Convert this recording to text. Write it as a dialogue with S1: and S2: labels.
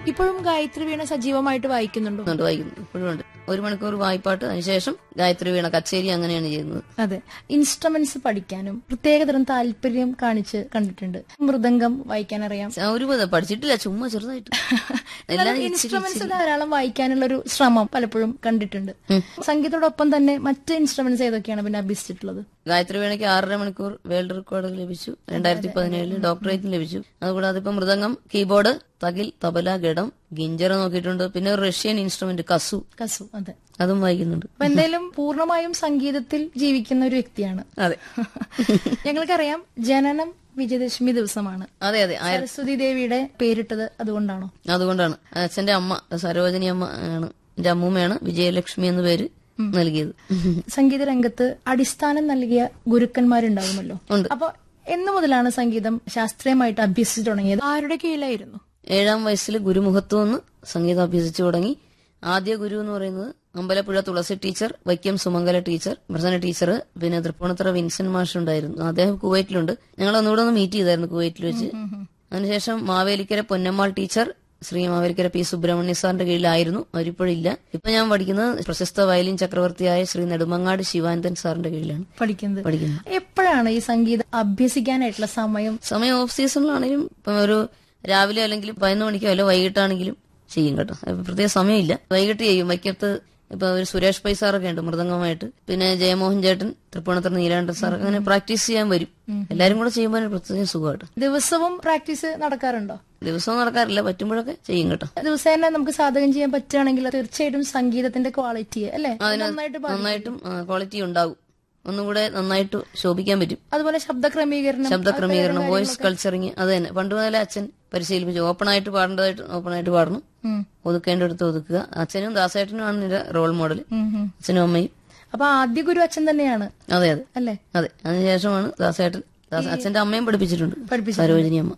S1: ഇപ്പോഴും ഗായത്രി വീണ സജീവമായിട്ട് വായിക്കുന്നുണ്ടോ
S2: ഉണ്ട് വായിക്കുന്നു ഇപ്പോഴും ഉണ്ട് ഒരു മണിക്കൂർ വായ്പാട്ട് അതിനുശേഷം ഗായത്രി വീണ കച്ചേരി അങ്ങനെയാണ് ചെയ്യുന്നത്
S1: അതെ ഇൻസ്ട്രുമെന്റ്സ് പഠിക്കാനും പ്രത്യേകതരം താല്പര്യം കാണിച്ച് കണ്ടിട്ടുണ്ട് മൃദംഗം വായിക്കാൻ അറിയാം
S2: ഒരു വിധം പഠിച്ചിട്ടില്ല ചുമ്മാ ചെറുതായിട്ട് എല്ലാം ഇച്ചിരി
S1: ഇൻസ്ട്രുമെന്റ്സ് ധാരാളം വായിക്കാനുള്ള ഒരു ശ്രമം പലപ്പോഴും കണ്ടിട്ടുണ്ട് സംഗീതത്തോടൊപ്പം തന്നെ മറ്റ് ഇൻസ്ട്രുമെന്റ്സ് ഏതൊക്കെയാണ് പിന്നെ അഭ്യസിച്ചിട്ടുള്ളത്
S2: ഗായത്രി വീണയ്ക്ക് ആറര മണിക്കൂർ വേൾഡ് റെക്കോർഡ് ലഭിച്ചു രണ്ടായിരത്തി പതിനേഴില് ഡോക്ടറേറ്റ് ലഭിച്ചു അതുകൂടാതെ ഇപ്പൊ മൃദംഗം കീബോർഡ് തകിൽ തബല ഗഡം ഗിഞ്ചറ നോക്കിയിട്ടുണ്ട് പിന്നെ ഒരു റഷ്യൻ ഇൻസ്ട്രുമെന്റ് കസു
S1: കസു അതെ
S2: അതും വായിക്കുന്നുണ്ട്
S1: അപ്പൊ എന്തായാലും പൂർണ്ണമായും സംഗീതത്തിൽ ജീവിക്കുന്ന ഒരു വ്യക്തിയാണ്
S2: അതെ
S1: ഞങ്ങൾക്കറിയാം ജനനം വിജയദശമി ദിവസമാണ്
S2: അതെ അതെ ആ-
S1: സരസ്വതി ദേവിയുടെ പേരിട്ടത് അതുകൊണ്ടാണോ
S2: അതുകൊണ്ടാണ് അച്ഛന്റെ അമ്മ സരോജിനി അമ്മ ആണ് എന്റെ അമ്മൂമ്മയാണ് വിജയലക്ഷ്മി എന്ന് പേര് നൽകിയത്
S1: സംഗീത രംഗത്ത് അടിസ്ഥാനം നൽകിയ ഗുരുക്കന്മാരുണ്ടാകുമല്ലോ
S2: ഉണ്ട്.
S1: അപ്പൊ എന്നു മുതലാണ് സംഗീതം ശാസ്ത്രീയമായിട്ട് അഭ്യസിച്ചു തുടങ്ങിയത് ആരുടെ കീഴിലായിരുന്നു
S2: ഏഴാം വയസ്സിൽ ഗുരുമുഖത്തു നിന്ന് സംഗീതം അഭ്യസിച്ചു തുടങ്ങി ആദ്യ ഗുരു എന്ന് പറയുന്നത് Ambalappuzha Thulasi teacher Vaikom Sumangala teacher Prasanna teacher പിന്നെ തൃപ്പൂണിത്തറ വിൻസെന്റ് മാഷ് ഉണ്ടായിരുന്നു അദ്ദേഹം കുവൈറ്റിലുണ്ട് ഞങ്ങൾ ഒന്നുകൂടെ ഒന്ന് മീറ്റ് ചെയ്തായിരുന്നു കുവൈറ്റിൽ വെച്ച് അതിനുശേഷം മാവേലിക്കര പൊന്നമ്മാൾ ടീച്ചർ ശ്രീ മാവേലിക്കര പി സുബ്രഹ്മണ്യ സാറിന്റെ കീഴിലായിരുന്നു അവരിപ്പോഴില്ല ഇപ്പൊ ഞാൻ പഠിക്കുന്നത് പ്രശസ്ത വയലിൻ ചക്രവർത്തിയായ ശ്രീ നെടുമങ്ങാട് ശിവാനന്ദൻ സാറിന്റെ കീഴിലാണ്
S1: പഠിക്കുന്നത്
S2: പഠിക്കുന്നത്
S1: എപ്പോഴാണ് ഈ സംഗീതം അഭ്യസിക്കാനായിട്ടുള്ള സമയം
S2: സമയം ഓഫ് സീസണിലാണെങ്കിലും ഇപ്പം ഒരു രാവിലെ അല്ലെങ്കിൽ പതിനൊന്ന് മണിക്കോ അല്ലോ വൈകിട്ടാണെങ്കിലും ചെയ്യും കേട്ടോ അപ്പൊ പ്രത്യേക സമയമില്ല വൈകിട്ട് ചെയ്യും വൈക്കത്ത് ഇപ്പൊ ഒരു സുരേഷ് പൈ സാറൊക്കെ ഉണ്ട് മൃദംഗമായിട്ട് പിന്നെ ജയമോഹൻ ചേട്ടൻ തൃപ്പൂണിത്തറ നീലാണ്ടൻ സാർ അങ്ങനെ പ്രാക്ടീസ് ചെയ്യാൻ വരും എല്ലാരും കൂടെ ചെയ്യുമ്പോൾ ഒരു പ്രത്യേക സുഖമായിട്ട്
S1: ദിവസവും പ്രാക്ടീസ് നടക്കാറുണ്ടോ
S2: ദിവസവും നടക്കാറില്ല പറ്റുമ്പോഴൊക്കെ ചെയ്യും കേട്ടോ
S1: ദിവസേന നമുക്ക് സാധകം ചെയ്യാൻ പറ്റുകയാണെങ്കിൽ തീർച്ചയായിട്ടും സംഗീതത്തിന്റെ ക്വാളിറ്റി അല്ലെ നന്നായിട്ട് പാ-
S2: നന്നായിട്ടും ക്വാളിറ്റി ഉണ്ടാകും ഒന്നുകൂടെ നന്നായിട്ട് ശോഭിക്കാൻ പറ്റും
S1: അതുപോലെ ശബ്ദ ക്രമീകരണം
S2: ശബ്ദ ക്രമീകരണം വോയിസ് കൾച്ചറിങ് അത് തന്നെ പണ്ട് മുതലേ അച്ഛൻ പരിശീലിപ്പിച്ചു ഓപ്പണായിട്ട് പാടേണ്ടതായിട്ട് ഓപ്പണായിട്ട് പാടണം
S1: ഉം.
S2: ഒതുക്കേണ്ടടുത്ത് ഒതുക്കുക അച്ഛനും ദാസേട്ടനുമാണ് എന്റെ റോൾ മോഡൽ
S1: ഉം, ഉം.
S2: അച്ഛനും അമ്മയും
S1: അപ്പൊ ആദ്യ ഗുരു അച്ഛൻ തന്നെയാണ്
S2: അതെ അതെ
S1: അല്ലേ
S2: അതെ അതിനുശേഷമാണ് ദാസേട്ടൻ ദാസ അച്ഛന്റെ അമ്മയും പഠിപ്പിച്ചിട്ടുണ്ട്
S1: പഠിപ്പിച്ചു
S2: സരോജിനി അമ്മ